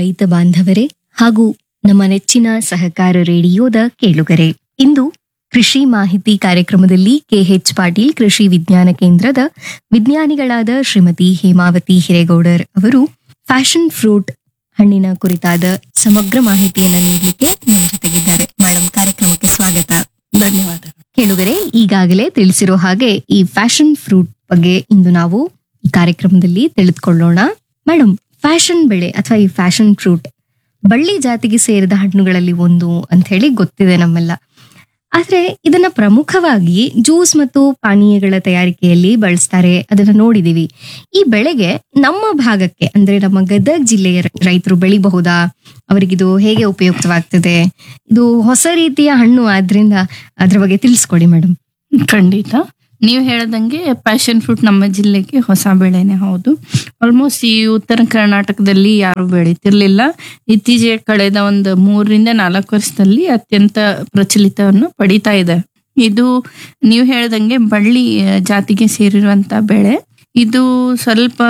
ರೈತ ಬಾಂಧವರೇ ಹಾಗೂ ನಮ್ಮ ನೆಚ್ಚಿನ ಸಹಕಾರ ರೇಡಿಯೋದ ಕೇಳುಗರೆ ಇಂದು ಕೃಷಿ ಮಾಹಿತಿ ಕಾರ್ಯಕ್ರಮದಲ್ಲಿ ಕೆಎಚ್ ಪಾಟೀಲ್ ಕೃಷಿ ವಿಜ್ಞಾನ ಕೇಂದ್ರದ ವಿಜ್ಞಾನಿಗಳಾದ ಶ್ರೀಮತಿ ಹೇಮಾವತಿ ಹಿರೇಗೌಡರ್ ಅವರು ಫ್ಯಾಷನ್ ಫ್ರೂಟ್ ಹಣ್ಣಿನ ಕುರಿತಾದ ಸಮಗ್ರ ಮಾಹಿತಿಯನ್ನ ನೀಡಲಿಕ್ಕೆ ನಮ್ಮ ಜೊತೆಗಿದ್ದಾರೆ ಮೇಡಮ್ ಕಾರ್ಯಕ್ರಮಕ್ಕೆ ಸ್ವಾಗತ ಧನ್ಯವಾದಗಳು ಕೇಳುಗರೆ ಈಗಾಗಲೇ ತಿಳಿಸಿರೋ ಹಾಗೆ ಈ ಫ್ಯಾಷನ್ ಫ್ರೂಟ್ ಬಗ್ಗೆ ಇಂದು ನಾವು ಈ ಕಾರ್ಯಕ್ರಮದಲ್ಲಿ ತಿಳಿದುಕೊಳ್ಳೋಣ ಮೇಡಮ್ ಫ್ಯಾಷನ್ ಬೆಳೆ ಅಥವಾ ಈ ಫ್ಯಾಷನ್ ಫ್ರೂಟ್ ಬಳ್ಳಿ ಜಾತಿಗೆ ಸೇರಿದ ಹಣ್ಣುಗಳಲ್ಲಿ ಒಂದು ಅಂತ ಹೇಳಿ ಗೊತ್ತಿದೆ ನಮ್ಮೆಲ್ಲ ಆದ್ರೆ ಇದನ್ನ ಪ್ರಮುಖವಾಗಿ ಜ್ಯೂಸ್ ಮತ್ತು ಪಾನೀಯಗಳ ತಯಾರಿಕೆಯಲ್ಲಿ ಬಳಸ್ತಾರೆ ಅದನ್ನ ನೋಡಿದೀವಿ ಈ ಬೆಳೆಗೆ ನಮ್ಮ ಭಾಗಕ್ಕೆ ಅಂದ್ರೆ ನಮ್ಮ ಗದಗ ಜಿಲ್ಲೆಯ ರೈತರು ಬೆಳಿಬಹುದಾ ಅವರಿಗಿದು ಹೇಗೆ ಉಪಯುಕ್ತವಾಗ್ತದೆ ಇದು ಹೊಸ ರೀತಿಯ ಹಣ್ಣು ಆದ್ರಿಂದ ಅದ್ರ ಬಗ್ಗೆ ತಿಳಿಸ್ಕೊಡಿ ಮೇಡಮ್ ಖಂಡಿತ ನೀವು ಹೇಳ್ದಂಗೆ ಪ್ಯಾಷನ್ ಫ್ರೂಟ್ ನಮ್ಮ ಜಿಲ್ಲೆಗೆ ಹೊಸ ಬೆಳೆನೆ ಹೌದು ಆಲ್ಮೋಸ್ಟ್ ಈ ಉತ್ತರ ಕರ್ನಾಟಕದಲ್ಲಿ ಯಾರು ಬೆಳೀತಿರ್ಲಿಲ್ಲ ಇತ್ತೀಚೆಗೆ ಕಳೆದ ಒಂದು ಮೂರರಿಂದ ನಾಲ್ಕು ವರ್ಷದಲ್ಲಿ ಅತ್ಯಂತ ಪ್ರಚಲಿತವನ್ನು ಪಡಿತಾ ಇದೆ ಇದು ನೀವು ಹೇಳ್ದಂಗೆ ಬಳ್ಳಿ ಆ, ಜಾತಿಗೆ ಸೇರಿರುವಂತ ಬೆಳೆ ಇದು ಸ್ವಲ್ಪ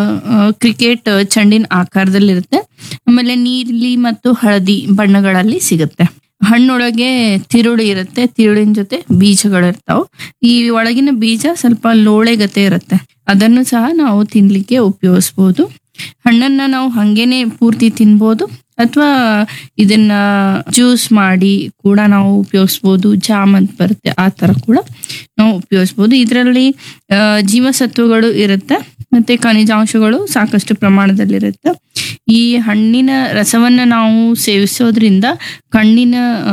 ಕ್ರಿಕೆಟ್ ಚೆಂಡಿನ ಆಕಾರದಲ್ಲಿರುತ್ತೆ ಆಮೇಲೆ ನೀಲಿ ಮತ್ತು ಹಳದಿ ಬಣ್ಣಗಳಲ್ಲಿ ಸಿಗುತ್ತೆ ಹಣ್ಣೊಳಗೆ ತಿರುಳು ಇರುತ್ತೆ ತಿರುಳಿನ ಜೊತೆ ಬೀಜಗಳಿರ್ತಾವ ಈ ಒಳಗಿನ ಬೀಜ ಸ್ವಲ್ಪ ಲೋಳೆಗತೆ ಇರುತ್ತೆ ಅದನ್ನು ಸಹ ನಾವು ತಿನ್ಲಿಕ್ಕೆ ಉಪಯೋಗಿಸ್ಬೋದು ಹಣ್ಣನ್ನ ನಾವು ಹಂಗೇನೆ ಪೂರ್ತಿ ತಿನ್ಬೋದು ಅಥವಾ ಇದನ್ನ ಜ್ಯೂಸ್ ಮಾಡಿ ಕೂಡ ನಾವು ಉಪಯೋಗಿಸ್ಬೋದು ಜಾಮ್ ಅಂತ ಬರುತ್ತೆ ಆ ತರ ಕೂಡ ನಾವು ಉಪಯೋಗಿಸ್ಬೋದು ಇದರಲ್ಲಿ ಜೀವಸತ್ವಗಳು ಇರುತ್ತೆ ಮತ್ತೆ ಖನಿಜಾಂಶಗಳು ಸಾಕಷ್ಟು ಪ್ರಮಾಣದಲ್ಲಿರುತ್ತೆ ಈ ಹಣ್ಣಿನ ರಸವನ್ನ ನಾವು ಸೇವಿಸೋದ್ರಿಂದ ಕಣ್ಣಿನ ಆ,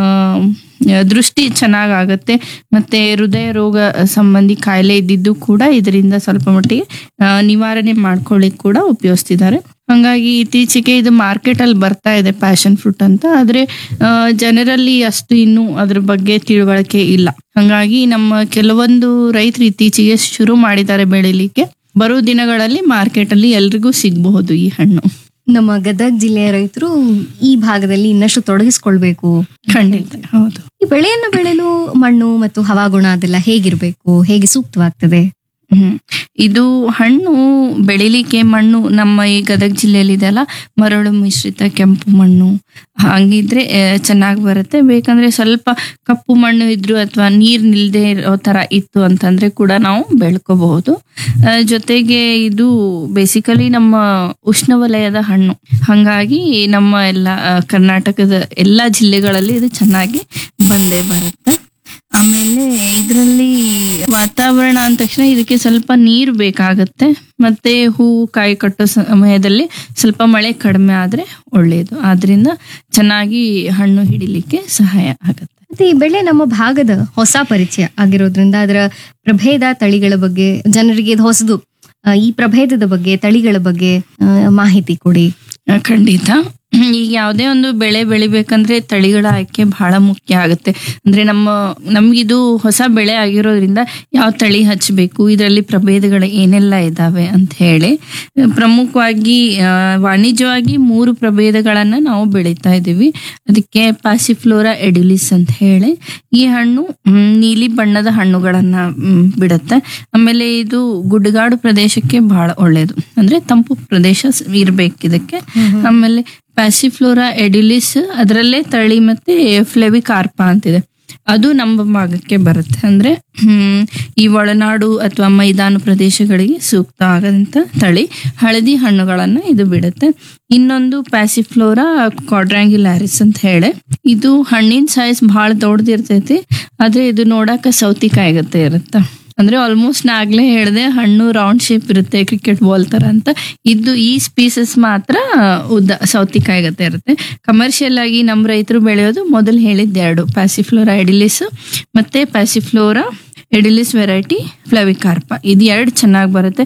ದೃಷ್ಟಿ ಚೆನ್ನಾಗಾಗತ್ತೆ ಮತ್ತೆ ಹೃದಯ ರೋಗ ಸಂಬಂಧಿ ಕಾಯಿಲೆ ಇದ್ದಿದ್ದು ಕೂಡ ಇದರಿಂದ ಸ್ವಲ್ಪ ಮಟ್ಟಿಗೆ ಆ, ನಿವಾರಣೆ ಮಾಡ್ಕೊಳ್ಳಿಕ್ ಕೂಡ ಉಪಯೋಗಿಸ್ತಿದ್ದಾರೆ ಹಂಗಾಗಿ ಇತ್ತೀಚೆಗೆ ಇದು ಮಾರ್ಕೆಟ್ ಅಲ್ಲಿ ಬರ್ತಾ ಇದೆ ಪ್ಯಾಷನ್ ಫ್ರೂಟ್ ಅಂತ ಆದ್ರೆ ಆ, ಜನರಲ್ಲಿ ಅಷ್ಟು ಇನ್ನು ಅದ್ರ ಬಗ್ಗೆ ತಿಳುವಳಿಕೆ ಇಲ್ಲ ಹಂಗಾಗಿ ನಮ್ಮ ಕೆಲವೊಂದು ರೈತರು ಇತ್ತೀಚೆಗೆ ಶುರು ಮಾಡಿದ್ದಾರೆ ಬೆಳಿಲಿಕ್ಕೆ ಬರೋ ದಿನಗಳಲ್ಲಿ ಮಾರ್ಕೆಟ್ ಅಲ್ಲಿ ಎಲ್ರಿಗೂ ಸಿಗಬಹುದು ಈ ಹಣ್ಣು ನಮ್ಮ ಗದಗ ಜಿಲ್ಲೆಯ ರೈತರು ಈ ಭಾಗದಲ್ಲಿ ಇನ್ನಷ್ಟು ತೊಡಗಿಸ್ಕೊಳ್ಬೇಕು ಖಂಡಿತ ಹೌದು ಈ ಬೆಳೆಯನ್ನ ಬೆಳೆಯಲು ಮಣ್ಣು ಮತ್ತು ಹವಾಗುಣ ಅದೆಲ್ಲ ಹೇಗಿರ್ಬೇಕು ಹೇಗೆ ಸೂಕ್ತವಾಗ್ತದೆ ಹ್ಮ್ ಇದು ಹಣ್ಣು ಬೆಳಿಲಿಕ್ಕೆ ಮಣ್ಣು ನಮ್ಮ ಈ ಗದಗ ಜಿಲ್ಲೆಯಲ್ಲಿ ಇದೆಲ್ಲ ಮರಳು ಮಿಶ್ರಿತ ಕೆಂಪು ಮಣ್ಣು ಹಂಗಿದ್ರೆ ಚೆನ್ನಾಗಿ ಬರುತ್ತೆ ಬೇಕಂದ್ರೆ ಸ್ವಲ್ಪ ಕಪ್ಪು ಮಣ್ಣು ಇದ್ರು ಅಥವಾ ನೀರ್ ನಿಲ್ದೇ ಇರೋ ತರ ಇತ್ತು ಅಂತಂದ್ರೆ ಕೂಡ ನಾವು ಬೆಳ್ಕೋಬಹುದು ಆ, ಜೊತೆಗೆ ಇದು ಬೇಸಿಕಲಿ ನಮ್ಮ ಉಷ್ಣವಲಯದ ಹಣ್ಣು ಹಂಗಾಗಿ ನಮ್ಮ ಎಲ್ಲ ಆ, ಕರ್ನಾಟಕದ ಎಲ್ಲಾ ಜಿಲ್ಲೆಗಳಲ್ಲಿ ಇದು ಚೆನ್ನಾಗಿ ಬಂದೇ ಬರುತ್ತೆ ಆಮೇಲೆ ಇದರಲ್ಲಿ ವಾತಾವರಣ ಅಂದ ತಕ್ಷಣ ಇದಕ್ಕೆ ಸ್ವಲ್ಪ ನೀರು ಬೇಕಾಗತ್ತೆ ಮತ್ತೆ ಹೂವು ಕಾಯಿ ಕಟ್ಟೋ ಸಮಯದಲ್ಲಿ ಸ್ವಲ್ಪ ಮಳೆ ಕಡಿಮೆ ಆದ್ರೆ ಒಳ್ಳೆಯದು ಆದ್ರಿಂದ ಚೆನ್ನಾಗಿ ಹಣ್ಣು ಹಿಡಿಲಿಕ್ಕೆ ಸಹಾಯ ಆಗತ್ತೆ ಮತ್ತೆ ಈ ಬೆಳೆ ನಮ್ಮ ಭಾಗದ ಹೊಸ ಪರಿಚಯ ಆಗಿರೋದ್ರಿಂದ ಅದರ ಪ್ರಭೇದ ತಳಿಗಳ ಬಗ್ಗೆ ಜನರಿಗೆ ಇದು ಹೊಸದು ಆ, ಈ ಪ್ರಭೇದದ ಬಗ್ಗೆ ತಳಿಗಳ ಬಗ್ಗೆ ಆ, ಮಾಹಿತಿ ಕೊಡಿ ಆ, ಖಂಡಿತ ಈಗ ಯಾವುದೇ ಒಂದು ಬೆಳೆ ಬೆಳಿಬೇಕಂದ್ರೆ ತಳಿಗಳ ಆಯ್ಕೆ ಬಹಳ ಮುಖ್ಯ ಆಗುತ್ತೆ ಅಂದ್ರೆ ನಮ್ಮ ನಮ್ಗಿದು ಹೊಸ ಬೆಳೆ ಆಗಿರೋದ್ರಿಂದ ಯಾವ ತಳಿ ಹಚ್ಚಬೇಕು ಇದರಲ್ಲಿ ಪ್ರಭೇದಗಳು ಏನೆಲ್ಲ ಇದಾವೆ ಅಂತ ಹೇಳಿ ಪ್ರಮುಖವಾಗಿ ಆ, ವಾಣಿಜ್ಯವಾಗಿ ಮೂರು ಪ್ರಭೇದಗಳನ್ನ ನಾವು ಬೆಳೀತಾ ಇದೀವಿ ಅದಕ್ಕೆ ಪ್ಯಾಸಿಫ್ಲೋರಾ ಎಡ್ಯುಲಿಸ್ ಅಂತ ಹೇಳಿ ಈ ಹಣ್ಣು ಮ್, ನೀಲಿ ಬಣ್ಣದ ಹಣ್ಣುಗಳನ್ನ ಮ್, ಬಿಡುತ್ತೆ ಆಮೇಲೆ ಇದು ಗುಡ್ಡಗಾಡು ಪ್ರದೇಶಕ್ಕೆ ಬಹಳ ಒಳ್ಳೆಯದು ಅಂದ್ರೆ ತಂಪು ಪ್ರದೇಶ ಸ್- ಇರ್ಬೇಕು ಇದಕ್ಕೆ ಆಮೇಲೆ ಪ್ಯಾಸಿಫ್ಲೋರಾ ಎಡ್ಯುಲಿಸ್ ಅದರಲ್ಲೇ ತಳಿ ಮತ್ತೆ ಫ್ಲೆವಿಕಾರ್ಪ ಅಂತಿದೆ ಅದು ನಮ್ಮ ಭಾಗಕ್ಕೆ ಬರುತ್ತೆ ಅಂದ್ರೆ ಹ್ಮ್ ಈ ಒಳನಾಡು ಅಥವಾ ಮೈದಾನು ಪ್ರದೇಶಗಳಿಗೆ ಸೂಕ್ತ ಆಗದಂತ ತಳಿ ಹಳದಿ ಹಣ್ಣುಗಳನ್ನ ಇದು ಬಿಡುತ್ತೆ ಇನ್ನೊಂದು ಪ್ಯಾಸಿಫ್ಲೋರಾ ಕ್ವಾಡ್ರಾಂಗ್ಯುಲಾರಿಸ್ ಅಂತ ಹೇಳಿ ಇದು ಹಣ್ಣಿನ ಸೈಜ್ ಬಹಳ ದೊಡ್ಡದಿರ್ತೈತಿ ಆದ್ರೆ ಇದು ನೋಡಾಕ ಸೌತಿಕಾಯಿ ಗತೆ ಇರುತ್ತೆ ಅಂದ್ರೆ ಆಲ್ಮೋಸ್ಟ್ ನಾ ಆಗ್ಲೇ ಹೇಳ್ದೆ ಹಣ್ಣು ರೌಂಡ್ ಶೇಪ್ ಇರುತ್ತೆ ಕ್ರಿಕೆಟ್ ಬಾಲ್ ತರ ಅಂತ ಇದು ಈ ಸ್ಪೀಸಸ್ ಮಾತ್ರ ಉದ್ದ ಸೌತಿಕಾಯಿ ಗತೆ ಇರುತ್ತೆ ಕಮರ್ಷಿಯಲ್ ಆಗಿ ನಮ್ಮ ರೈತರು ಬೆಳೆಯೋದು ಮೊದಲು ಹೇಳಿದ್ದೆ ಎರಡು ಪ್ಯಾಸಿಫ್ಲೋರಾ ಎಡಿಲಿಸ್ ಮತ್ತೆ ಪ್ಯಾಸಿಫ್ಲೋರಾ ಎಡಿಲಿಸ್ ವೆರೈಟಿ ಫ್ಲವಿಕಾರ್ಪ ಇದು ಎರಡು ಚೆನ್ನಾಗಿ ಬರುತ್ತೆ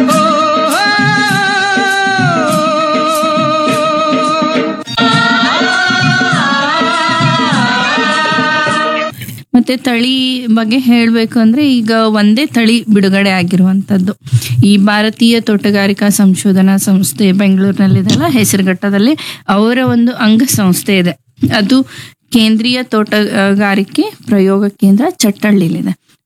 ಮತ್ತೆ ತಳಿ ಬಗ್ಗೆ ಹೇಳಬೇಕು ಅಂದ್ರೆ ಈಗ ಒಂದೇ ತಳಿ ಬಿಡುಗಡೆ ಆಗಿರುವಂತದ್ದು ಈ ಭಾರತೀಯ ತೋಟಗಾರಿಕಾ ಸಂಶೋಧನಾ ಸಂಸ್ಥೆ ಬೆಂಗಳೂರಿನಲ್ಲಿದೆಲ್ಲ ಹೆಸರುಘಟ್ಟದಲ್ಲಿ ಅವರ ಒಂದು ಅಂಗ ಸಂಸ್ಥೆ ಇದೆ ಅದು ಕೇಂದ್ರೀಯ ತೋಟಗಾರಿಕೆ ಪ್ರಯೋಗ ಕೇಂದ್ರ ಚಟ್ಟಳ್ಳಿಲಿದೆ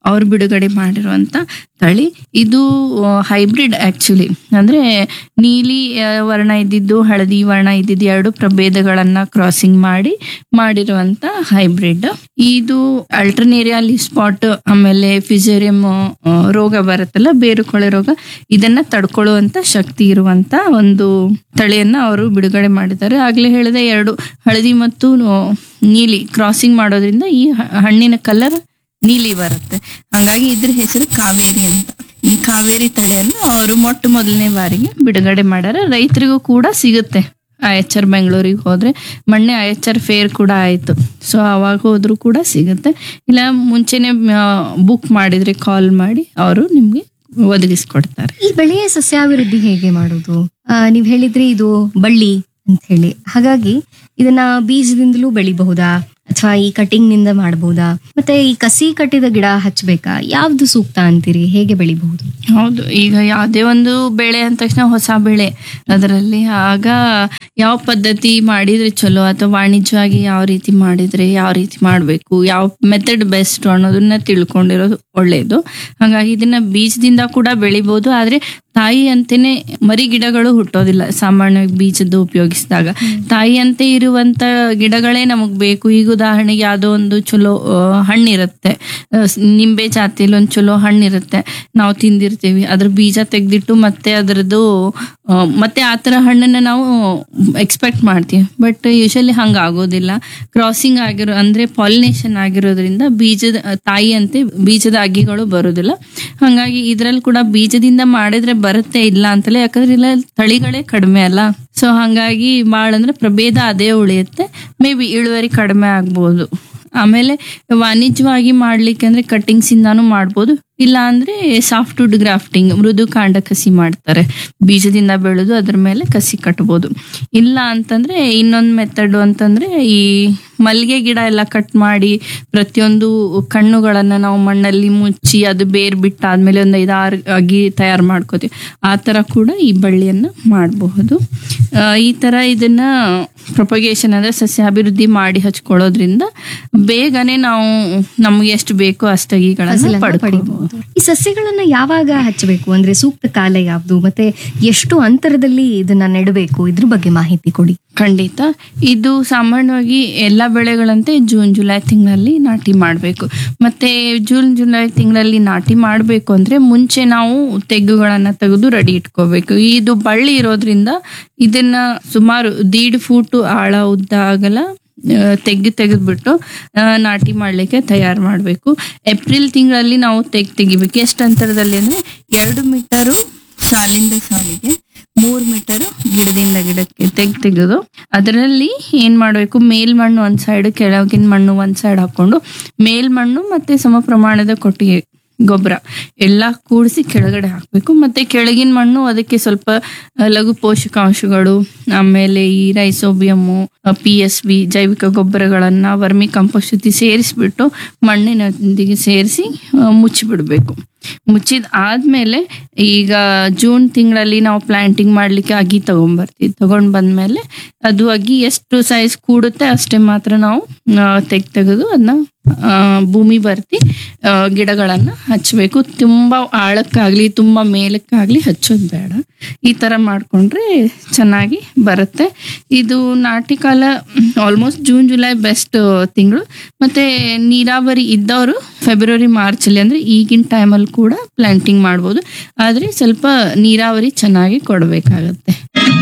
ಅವ್ರು ಬಿಡುಗಡೆ ಮಾಡಿರುವಂತ ತಳಿ ಇದು ಹೈಬ್ರಿಡ್ ಆಕ್ಚುಲಿ ಅಂದ್ರೆ ನೀಲಿ ಆ, ವರ್ಣ ಇದ್ದಿದ್ದು ಹಳದಿ ವರ್ಣ ಇದ್ದಿದ್ದು ಎರಡು ಪ್ರಭೇದಗಳನ್ನ ಕ್ರಾಸಿಂಗ್ ಮಾಡಿ ಮಾಡಿರುವಂತ ಹೈಬ್ರಿಡ್ ಇದು ಅಲ್ಟರ್ನೇರಿಯಾ ಸ್ಪಾಟ್ ಆಮೇಲೆ ಫಿಸೇರಿಯಂ ರೋಗ ಬರುತ್ತಲ್ಲ ಬೇರುಕೊಳೆ ರೋಗ ಇದನ್ನ ತಡ್ಕೊಳ್ಳುವಂತ ಶಕ್ತಿ ಇರುವಂತ ಒಂದು ತಳಿಯನ್ನ ಅವರು ಬಿಡುಗಡೆ ಮಾಡಿದ್ದಾರೆ ಆಗ್ಲೇ ಹೇಳಿದೆ ಎರಡು ಹಳದಿ ಮತ್ತು ಆ, ನೀಲಿ ಕ್ರಾಸಿಂಗ್ ಮಾಡೋದ್ರಿಂದ ಈ ಹ- ಹಣ್ಣಿನ ಕಲರ್ ನೀಲಿ ಬರುತ್ತೆ ಹಾಗಾಗಿ ಇದ್ರ ಹೆಸರು ಕಾವೇರಿ ಅಂತ ಈ ಕಾವೇರಿ ತಳಿಯನ್ನು ಅವರು ಮೊಟ್ಟ ಮೊದಲನೇ ಬಾರಿಗೆ ಬಿಡುಗಡೆ ಮಾಡ್ಯಾರ ರೈತರಿಗೂ ಕೂಡ ಸಿಗುತ್ತೆ ಐ ಎಚ್ ಆರ್ ಬೆಂಗಳೂರಿಗೆ ಹೋದ್ರೆ ಮೊನ್ನೆ ಐ ಎಚ್ ಆರ್ ಫೇರ್ ಕೂಡ ಆಯ್ತು ಸೊ ಅವಾಗ ಹೋದ್ರು ಕೂಡ ಸಿಗುತ್ತೆ ಇಲ್ಲ ಮುಂಚೆನೆ ಬುಕ್ ಮಾಡಿದ್ರೆ ಕಾಲ್ ಮಾಡಿ ಅವರು ನಿಮ್ಗೆ ಒದಗಿಸ್ಕೊಡ್ತಾರೆ ಈ ಬೆಳೆಯ ಸಸ್ಯಾಭಿವೃದ್ಧಿ ಹೇಗೆ ಮಾಡೋದು ಆ, ನೀವ್ ಹೇಳಿದ್ರಿ ಇದು ಬಳ್ಳಿ ಅಂತ ಹೇಳಿ ಹಾಗಾಗಿ ಇದನ್ನ ಬೀಜದಿಂದಲೂ ಬೆಳಿಬಹುದಾ ಅಥವಾ ಈ ಕಟಿಂಗ್ ನಿಂದ ಮಾಡಬಹುದಾ ಮತ್ತೆ ಈ ಕಸಿ ಕಟ್ಟಿದ ಗಿಡ ಹಚ್ಚಬೇಕಾ ಯಾವ್ದು ಸೂಕ್ತ ಅಂತೀರಿ ಹೇಗೆ ಬೆಳಿಬಹುದು ಹೌದು ಈಗ ಯಾವುದೇ ಒಂದು ಬೆಳೆ ಅಂದ ತಕ್ಷಣ ಹೊಸ ಬೆಳೆ ಅದರಲ್ಲಿ ಆಗ ಯಾವ ಪದ್ಧತಿ ಮಾಡಿದ್ರೆ ಚಲೋ ಅಥವಾ ವಾಣಿಜ್ಯವಾಗಿ ಯಾವ ರೀತಿ ಮಾಡಿದ್ರೆ ಯಾವ ರೀತಿ ಮಾಡಬೇಕು ಯಾವ ಮೆಥಡ್ ಬೆಸ್ಟ್ ಅನ್ನೋದನ್ನ ತಿಳ್ಕೊಂಡಿರೋದು ಒಳ್ಳೆಯದು ಹಾಗಾಗಿ ಇದನ್ನ ಬೀಜದಿಂದ ಕೂಡ ಬೆಳಿಬಹುದು ಆದ್ರೆ ತಾಯಿ ಅಂತೆನೆ ಮರಿ ಗಿಡಗಳು ಹುಟ್ಟೋದಿಲ್ಲ ಸಾಮಾನ್ಯವಾಗಿ ಬೀಜದ್ದು ಉಪಯೋಗಿಸಿದಾಗ ತಾಯಿಯಂತೆ ಇರುವಂತ ಗಿಡಗಳೇ ನಮಗ್ ಬೇಕು ಈಗ ಉದಾಹರಣೆಗೆ ಯಾವುದೋ ಒಂದು ಚಲೋ ಆ, ಹಣ್ಣಿರುತ್ತೆ ಆ, ಸ್- ನಿಂಬೆ ಜಾತಿಯಲ್ಲಿ ಒಂದು ಚಲೋ ಹಣ್ಣಿರುತ್ತೆ ನಾವು ತಿಂದಿರ್ತೀವಿ ಅದ್ರ ಬೀಜ ತೆಗ್ದಿಟ್ಟು ಮತ್ತೆ ಅದರದ್ದು ಆ, ಮತ್ತೆ ಆ ಥರ ಹಣ್ಣನ್ನ ನಾವು ಎಕ್ಸ್ಪೆಕ್ಟ್ ಮಾಡ್ತೀವಿ ಬಟ್ ಯೂಶಲಿ ಹಂಗ ಆಗೋದಿಲ್ಲ ಕ್ರಾಸಿಂಗ್ ಆಗಿರೋ ಅಂದ್ರೆ ಪಾಲಿನೇಷನ್ ಆಗಿರೋದ್ರಿಂದ ಬೀಜದ ತಾಯಿಯಂತೆ ಬೀಜದ ಅಗ್ಗಿಗಳು ಬರೋದಿಲ್ಲ ಹಾಗಾಗಿ ಇದ್ರಲ್ಲಿ ಕೂಡ ಬೀಜದಿಂದ ಮಾಡಿದ್ರೆ ಬರುತ್ತೆ ಇಲ್ಲ ಅಂತಲೇ ಯಾಕಂದ್ರೆ ಇಲ್ಲ ತಳಿಗಳೇ ಕಡಿಮೆ ಅಲ್ಲ ಸೊ ಹಾಗಾಗಿ ಭಾಳ ಅಂದ್ರೆ ಪ್ರಭೇದ ಅದೇ ಉಳಿಯುತ್ತೆ ಮೇ ಬಿ ಇಳುವರಿ ಕಡಿಮೆ ಆಗ್ಬೋದು ಆಮೇಲೆ ವಾಣಿಜ್ಯವಾಗಿ ಮಾಡ್ಲಿಕ್ಕೆ ಅಂದ್ರೆ ಕಟ್ಟಿಂಗ್ಸ್ ಇಂದಾನು ಮಾಡ್ಬೋದು ಇಲ್ಲ ಅಂದ್ರೆ ಸಾಫ್ಟ್ ವುಡ್ ಗ್ರಾಫ್ಟಿಂಗ್ ಮೃದು ಕಾಂಡ ಕಸಿ ಮಾಡ್ತಾರೆ ಬೀಜದಿಂದ ಬೆಳೆದು ಅದ್ರ ಮೇಲೆ ಕಸಿ ಕಟ್ಬೋದು ಇಲ್ಲ ಅಂತಂದ್ರೆ ಇನ್ನೊಂದು ಮೆಥಡ್ ಅಂತಂದ್ರೆ ಈ ಮಲ್ಲಿಗೆ ಗಿಡ ಎಲ್ಲ ಕಟ್ ಮಾಡಿ ಪ್ರತಿಯೊಂದು ಕಣ್ಣುಗಳನ್ನ ನಾವು ಮಣ್ಣಲ್ಲಿ ಮುಚ್ಚಿ ಅದು ಬೇರ್ ಬಿಟ್ಟಾದ್ಮೇಲೆ ಒಂದು ಐದಾರು ಅಗಿ ತಯಾರು ಮಾಡ್ಕೋತೀವಿ ಆ ತರ ಕೂಡ ಈ ಬಳ್ಳಿಯನ್ನ ಮಾಡಬಹುದು ಆ, ಈ ತರ ಇದನ್ನ ಪ್ರೊಪಗೇಷನ್ ಅಂದ್ರೆ ಸಸ್ಯ ಅಭಿವೃದ್ಧಿ ಮಾಡಿ ಹಚ್ಕೊಳ್ಳೋದ್ರಿಂದ ಬೇಗನೆ ನಾವು ನಮ್ಗೆ ಎಷ್ಟು ಬೇಕೋ ಅಷ್ಟಗಿಗಳನ್ನ ಫಸಲನ್ನ ಪಡ್ಕೊಳ್ಬಹುದು ಪಡಿಬಹುದು ಈ ಸಸ್ಯಗಳನ್ನ ಯಾವಾಗ ಹಚ್ಚಬೇಕು ಅಂದ್ರೆ ಸೂಕ್ತ ಕಾಲ ಯಾವ್ದು ಮತ್ತೆ ಎಷ್ಟು ಅಂತರದಲ್ಲಿ ಇದನ್ನ ನೆಡಬೇಕು ಇದ್ರ ಬಗ್ಗೆ ಮಾಹಿತಿ ಕೊಡಿ ಖಂಡಿತ ಇದು ಸಾಮಾನ್ಯವಾಗಿ ಎಲ್ಲ ಬೆಳೆಗಳಂತೆ ಜೂನ್ ಜುಲೈ ತಿಂಗಳಲ್ಲಿ ನಾಟಿ ಮಾಡಬೇಕು ಮತ್ತೆ ಜೂನ್ ಜುಲೈ ತಿಂಗಳಲ್ಲಿ ನಾಟಿ ಮಾಡಬೇಕು ಅಂದ್ರೆ ಮುಂಚೆ ನಾವು ತೆಗ್ಗುಗಳನ್ನ ತೆಗೆದು ರೆಡಿ ಇಟ್ಕೋಬೇಕು ಇದು ಬಳ್ಳಿ ಇರೋದ್ರಿಂದ ಇದನ್ನ ಸುಮಾರು ದೀಡ್ ಫೂಟು ಆಳ ಉದ್ದ ಆಗಲ ಆ, ತೆಗ್ದು ತೆಗೆದ್ಬಿಟ್ಟು ಆ, ನಾಟಿ ಮಾಡಲಿಕ್ಕೆ ತಯಾರು ಮಾಡಬೇಕು ಏಪ್ರಿಲ್ ತಿಂಗಳಲ್ಲಿ ನಾವು ತೆಗ್ ತೆಗಿಬೇಕು ಎಷ್ಟು ಅಂತರದಲ್ಲಿ ಅಂದ್ರೆ ಎರಡು ಮೀಟರು ಸಾಲಿಂದ ಸಾಲಿಗೆ ಮೂರ್ ಮೀಟರ್ ಗಿಡದಿಂದ ಗಿಡಕ್ಕೆ ತೆಗ್ ತೆಗೆದು ಅದರಲ್ಲಿ ಏನ್ ಮಾಡ್ಬೇಕು ಮೇಲ್ಮಣ್ಣು ಒಂದ್ ಸೈಡ್ ಕೆಳಗಿನ ಮಣ್ಣು ಒಂದ್ ಸೈಡ್ ಹಾಕೊಂಡು ಮೇಲ್ಮಣ್ಣು ಮತ್ತೆ ಸಮ ಪ್ರಮಾಣದ ಕೊಟ್ಟಿಗೆ ಗೊಬ್ಬರ ಎಲ್ಲ ಕೂಡಿಸಿ ಕೆಳಗಡೆ ಹಾಕ್ಬೇಕು ಮತ್ತೆ ಕೆಳಗಿನ ಮಣ್ಣು ಅದಕ್ಕೆ ಸ್ವಲ್ಪ ಆ, ಲಘು ಪೋಷಕಾಂಶಗಳು ಆಮೇಲೆ ಈ ರೈಸೋಬಿಯಮ್ಮು ಪಿ ಎಸ್ ಬಿ ಜೈವಿಕ ಗೊಬ್ಬರಗಳನ್ನ ವರ್ಮಿ ಕಂಪೋಸ್ಟ್ ಜೊತೆ ಸೇರಿಸ್ಬಿಟ್ಟು ಮಣ್ಣಿನೊಂದಿಗೆ ಸೇರಿಸಿ ಮುಚ್ಚಿಬಿಡ್ಬೇಕು ಮುಚ್ಚಿದ ಆದ್ಮೇಲೆ ಈಗ ಜೂನ್ ತಿಂಗಳಲ್ಲಿ ನಾವು ಪ್ಲಾಂಟಿಂಗ್ ಮಾಡ್ಲಿಕ್ಕೆ ಅಗಿ ತಗೊಂಡ್ಬರ್ತೀವಿ ತಗೊಂಡ್ ಬಂದ್ಮೇಲೆ ಅದು ಅಗಿ ಎಷ್ಟು ಸೈಜ್ ಕೂಡುತ್ತೆ ಅಷ್ಟೇ ಮಾತ್ರ ನಾವು ತೆಗ್ ತೆಗೆದು ಅದನ್ನ ಭೂಮಿ ಬರ್ತಿ ಆ, ಗಿಡಗಳನ್ನ ಹಚ್ಚಬೇಕು ತುಂಬಾ ಆಳಕ್ಕಾಗ್ಲಿ ತುಂಬಾ ಮೇಲಕ್ಕಾಗ್ಲಿ ಹಚ್ಚೋದು ಬೇಡ ಈ ತರ ಮಾಡ್ಕೊಂಡ್ರೆ ಚೆನ್ನಾಗಿ ಬರುತ್ತೆ ಇದು ನಾಟಿ ಕಾಲ ಆಲ್ಮೋಸ್ಟ್ ಜೂನ್ ಜುಲೈ ಬೆಸ್ಟ್ ತಿಂಗಳು ಮತ್ತೆ ನೀರಾವರಿ ಇದ್ದವರು ಫೆಬ್ರವರಿ ಮಾರ್ಚ್ ಅಲ್ಲಿ ಅಂದ್ರೆ ಈಗಿನ ಟೈಮಲ್ಲಿ ಕೂಡ ಪ್ಲಾಂಟಿಂಗ್ ಮಾಡ್ಬೋದು ಆದ್ರೆ ಸ್ವಲ್ಪ ನೀರಾವರಿ ಚೆನ್ನಾಗಿ ಕೊಡಬೇಕಾಗತ್ತೆ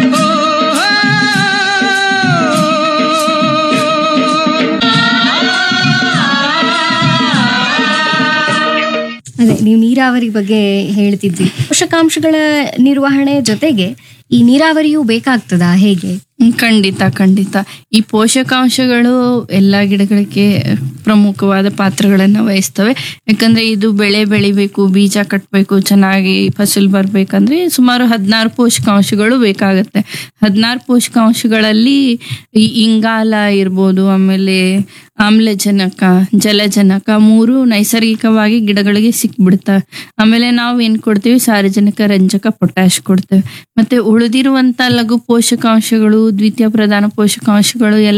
ಅದೇ ನೀವು ನೀರಾವರಿ ಬಗ್ಗೆ ಹೇಳ್ತಿದ್ರಿ ಪೋಷಕಾಂಶಗಳ ನಿರ್ವಹಣೆ ಜೊತೆಗೆ ಈ ನೀರಾವರಿಯೂ ಬೇಕಾಗ್ತದಾ ಹೇಗೆ ಹ್ಮ್, ಖಂಡಿತ ಖಂಡಿತ ಈ ಪೋಷಕಾಂಶಗಳು ಎಲ್ಲ ಗಿಡಗಳಿಗೆ ಪ್ರಮುಖವಾದ ಪಾತ್ರಗಳನ್ನ ವಹಿಸ್ತವೆ ಯಾಕಂದ್ರೆ ಇದು ಬೆಳೆ ಬೆಳಿಬೇಕು ಬೀಜ ಕಟ್ಟಬೇಕು ಚೆನ್ನಾಗಿ ಫಸಲ್ ಬರ್ಬೇಕಂದ್ರೆ ಸುಮಾರು ಹದಿನಾರು ಪೋಷಕಾಂಶಗಳು ಬೇಕಾಗತ್ತೆ ಹದಿನಾರು ಪೋಷಕಾಂಶಗಳಲ್ಲಿ ಈ ಇಂಗಾಲ ಇರ್ಬೋದು ಆಮೇಲೆ ಆಮ್ಲಜನಕ ಜಲಜನಕ ಮೂರು ನೈಸರ್ಗಿಕವಾಗಿ ಗಿಡಗಳಿಗೆ ಸಿಕ್ಬಿಡ್ತವೆ ಆಮೇಲೆ ನಾವು ಏನ್ ಕೊಡ್ತೀವಿ ಸಾರಜನಕ ರಂಜಕ ಪೊಟ್ಯಾಶ್ ಕೊಡ್ತೇವೆ ಮತ್ತೆ ಉಳಿದಿರುವಂತ ಲಘು ಪೋಷಕಾಂಶಗಳು ದ್ವಿತೀಯ ಪ್ರಧಾನ ಪೋಷಕಾಂಶಗಳು ಎಲ್ಲ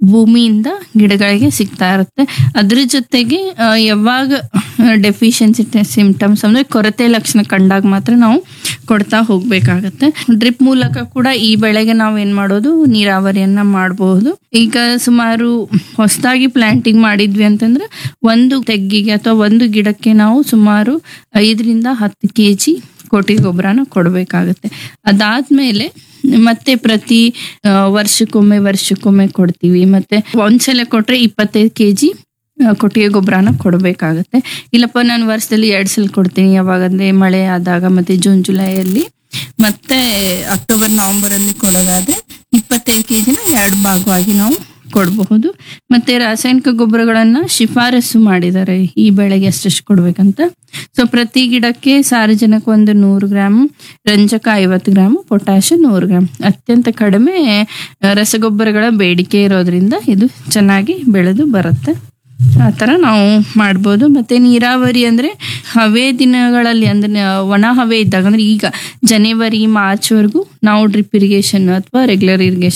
ಭೂಮಿಯಿಂದ ಗಿಡಗಳಿಗೆ ಸಿಗ್ತಾ ಇರುತ್ತೆ ಅದ್ರ ಜೊತೆಗೆ ಆ, ಯಾವಾಗ ಡೆಫಿಷಿಯನ್ಸಿ ಸಿಂಪ್ಟಮ್ಸ್ ಅಂದ್ರೆ ಕೊರತೆ ಲಕ್ಷಣ ಕಂಡಾಗ ಮಾತ್ರ ನಾವು ಕೊಡ್ತಾ ಹೋಗ್ಬೇಕಾಗತ್ತೆ ಡ್ರಿಪ್ ಮೂಲಕ ಕೂಡ ಈ ಬೆಳೆಗೆ ನಾವು ಏನ್ ಮಾಡೋದು ನೀರಾವರಿಯನ್ನ ಮಾಡಬಹುದು ಈಗ ಸುಮಾರು ಹೊಸದಾಗಿ ಪ್ಲಾಂಟಿಂಗ್ ಮಾಡಿದ್ವಿ ಅಂತಂದ್ರೆ ಒಂದು ತೆಗ್ಗಿಗೆ ಅಥವಾ ಒಂದು ಗಿಡಕ್ಕೆ ನಾವು ಸುಮಾರು ಐದರಿಂದ ಹತ್ತು ಕೆ ಜಿ ಕೋಟಿ ಗೊಬ್ಬರನ ಕೊಡಬೇಕಾಗತ್ತೆ ಅದಾದ್ಮೇಲೆ ಮತ್ತೆ ಪ್ರತಿ ಆ, ವರ್ಷಕ್ಕೊಮ್ಮೆ ವರ್ಷಕ್ಕೊಮ್ಮೆ ಕೊಡ್ತೀವಿ ಮತ್ತೆ ಒಂದ್ಸಲ ಕೊಟ್ರೆ ಇಪ್ಪತ್ತೈದು ಕೆ ಜಿ ಕೊಟ್ಟಿಗೆ ಗೊಬ್ಬರನ ಕೊಡಬೇಕಾಗತ್ತೆ ಇಲ್ಲಪ್ಪ ನಾನು ವರ್ಷದಲ್ಲಿ ಎರಡ್ ಸಲ ಕೊಡ್ತೀನಿ ಯಾವಾಗಂದ್ರೆ ಮಳೆ ಆದಾಗ ಮತ್ತೆ ಜೂನ್ ಜುಲೈಯಲ್ಲಿ ಮತ್ತೆ ಅಕ್ಟೋಬರ್ ನವೆಂಬರ್ ಅಲ್ಲಿ ಕೊಡೋದಾದ್ರೆ ಇಪ್ಪತ್ತೈದು ಕೆ ಜಿನ ಎರಡು ಭಾಗವಾಗಿ ನಾವು ಕೊಡಬಹುದು ಮತ್ತೆ ರಾಸಾಯನಿಕ ಗೊಬ್ಬರಗಳನ್ನ ಶಿಫಾರಸು ಮಾಡಿದ್ದಾರೆ ಈ ಬೆಳೆಗೆ ಎಷ್ಟೆಷ್ಟು ಕೊಡ್ಬೇಕಂತ ಸೊ ಪ್ರತಿ ಗಿಡಕ್ಕೆ ಸಾರಜನಕ ಒಂದು ನೂರು ಗ್ರಾಮ್ ರಂಜಕ ಐವತ್ತು ಗ್ರಾಮ್ ಪೊಟ್ಯಾಶ್ ನೂರು ಗ್ರಾಮ್ ಅತ್ಯಂತ ಕಡಿಮೆ ಆ, ರಸಗೊಬ್ಬರಗಳ ಬೇಡಿಕೆ ಇರೋದ್ರಿಂದ ಇದು ಚೆನ್ನಾಗಿ ಬೆಳೆದು ಬರುತ್ತೆ ಆ ಥರ ನಾವು ಮಾಡ್ಬೋದು ಮತ್ತೆ ನೀರಾವರಿ ಅಂದ್ರೆ ಹವೆ ದಿನಗಳಲ್ಲಿ ಅಂದ್ರೆ ಒಣ ಹವೆ ಇದ್ದಾಗ ಅಂದ್ರೆ ಈಗ ಜನವರಿ ಮಾರ್ಚ್ ವರೆಗೂ ನಾವು ಡ್ರಿಪ್ ಇರಿಗೇಷನ್ ಅಥವಾ ರೆಗ್ಯುಲರ್ ಇರಿಗೇಷನ್